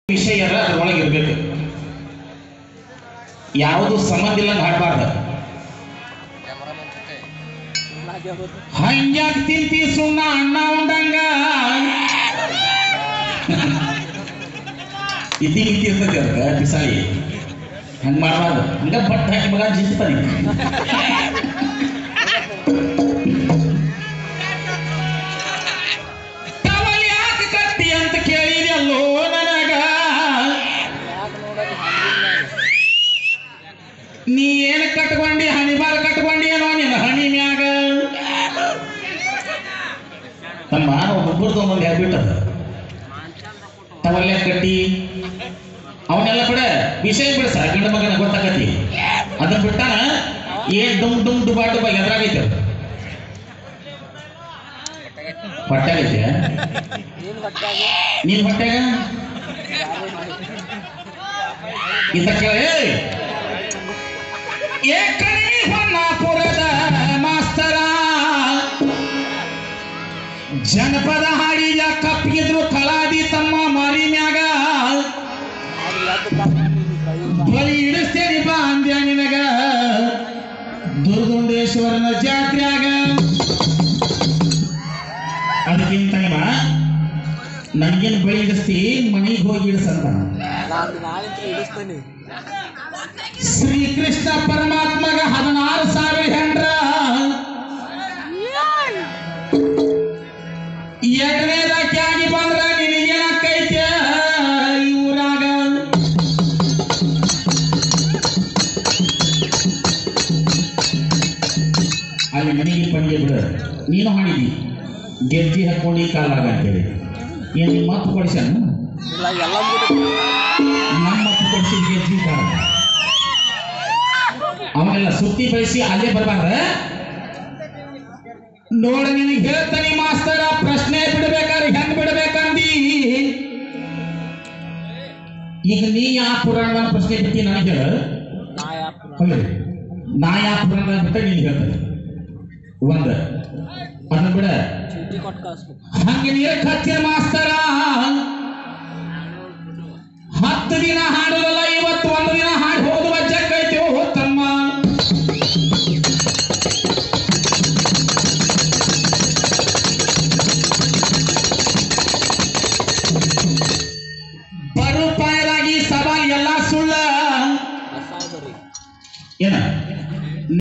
ವಿಷಯ ಅದ್ರೊಳಗೆ ಇರ್ಬೇಕು ಯಾವುದು ಸಂಬಂಧ ಇಲ್ಲ ಹಾಡಬಾರ್ದು ಹಂಗ್ಯಾಕ್ ತಿಂತಿ ಸುಣ್ಣ ಅಣ್ಣ ಉಂಡಂಗ ಇತಿ ಮಿತಿ ಇರ್ತೈತಿ ಅದಕ್ಕೆ ಬಿಸಾಳಿ ಹಂಗ ಮಾಡಬಾರ್ದು ಹಂಗ ಬಟ್ ಹಾಕಿ ಮಗ ಜಿಂತಾನೆ ಟವಲ್ ಯಾಕೆ ಕಟ್ಟಿ ಅಂತ ಕೇಳಿದೆಲ್ಲೋ ನನಗ ನೀ ಏನು ಕಟ್ಕೊಂಡಿ ಹಣಿಬಾರ ಕಟ್ಕೊಂಡಿ ಏನೋ ನಿನ್ನ ಹಣಿ ಮ್ಯಾಗ ನಮ್ಮ ಒಬ್ಬೊಬ್ಬರದು ಒಂದೊಂದು ಹ್ಯಾಬಿಟ್ ಅದ ಟವಲ್ಯ ಕಟ್ಟಿ ಅವನ್ನೆಲ್ಲ ಬಿಡ ವಿಷಯ ಬಿಡ ಸರ್ ಗಂಡ ಮಗನ ಗೊತ್ತಾಗತಿ ಅದನ್ನ ಬಿಟ್ಟಾನ ಏನ್ ಡುಮ್ ಡುಮ್ ಡುಬಾ ಡುಬಾ ಎದ್ರಾಗೈತೆ ಅದು? ಹೊಟ್ಟಾಗೈತೆ ನೀನ್ ಹೊಟ್ಟಾಗ ಇಂತ ಕೇಳಿ ಏಕನೇ ಹೊನ್ನಾಪುರದ ಮಾಸ್ತರ ಜನಪದ ಹಾಡಿದ ಕಪ್ಪಿದ್ರು ಕಲಾದಿ ತಮ್ಮ ಮಾರಿ ಮ್ಯಾಗ ಬಲಿ ಇಡಿಸ್ತೇನೆ ಬಾ ಅಂದ್ಯ ನಿನಗ ದುರ್ಗುಂಡೇಶ್ವರನ ಜಾತ್ರ್ಯಾಗ ಅದಕ್ಕಿಂತ ಇವ ನನಗೇನು ಬಳಿ ಇಡಿಸ್ತಿ ಮನೆಗೆ ಹೋಗಿ ಇಡಿಸಂತ ಇಡಿಸ್ತಾನೆ ಶ್ರೀಕೃಷ್ಣ ಪರಮಾತ್ಮಗ ಹದಿನಾರು ಸಾವಿರ ಹೆಂಡ್ರ ಎರಡನೇದಾಗಿ ಬಂದ್ರ ನಿನಗೇನಾಕೈತೆ ಈ ಊರಾಗ ಅಲ್ಲಿ ಮನೆಗೆ ಪಂದ್ಯ ಬಿಡ ನೀನು ಹಾಡಿದಿ ಗೆಜ್ಜಿ ಹಾಕೊಂಡು ಕಾಲಾಗ ಅಂತೇಳಿ ಏನು ನಿಮ್ಮ ಮಾತು ಕೊಡಿಸ್ಯಾನ ಇಲ್ಲ ಎಲ್ಲ ಮುಗಿದು ನಮ್ಮ ಮಾತು ಕೊಡಿಸಿ ಗೆಜ್ಜಿ ಕಾಲ ಅವನ್ನೆಲ್ಲ ಸುತ್ತಿ ಬಯಸಿ ಅಲ್ಲೇ ಬರ್ಬಾರ್ದ ನೋಡ ನಿನಗೆ ಹೇಳ್ತಾನೆ ಮಾಸ್ತರ ಪ್ರಶ್ನೆ ಬಿಡ್ಬೇಕಾದ್ರೆ ಹೆಂಗ್ ಬಿಡ್ಬೇಕಂದಿ ಈಗ ನೀ ಯಾವ ಪುರಾಣದ ಪ್ರಶ್ನೆ ಬಿಟ್ಟಿ ನನಗೆ ಹೇಳ ನಾ ಯಾಪ್ ಅಲ್ಲೇ ನಾ ಯಾವ ಪುರಾಣದ ಬಿಟ್ಟ ನೀನು ಹೇಳ್ತಾನೆ ಒಂದ ಅದನ್ನ ಬಿಡ ಚೀಟಿ ಕೊಟ್ಟು ಕಳಿಸ್ಬೇಕು ಹಂಗೆ ನೀರ ಕಚ್ಚಿನ ಮಾಸ್ತರ ಹತ್ತು ದಿನ ಹಾಡುದಲ್ಲ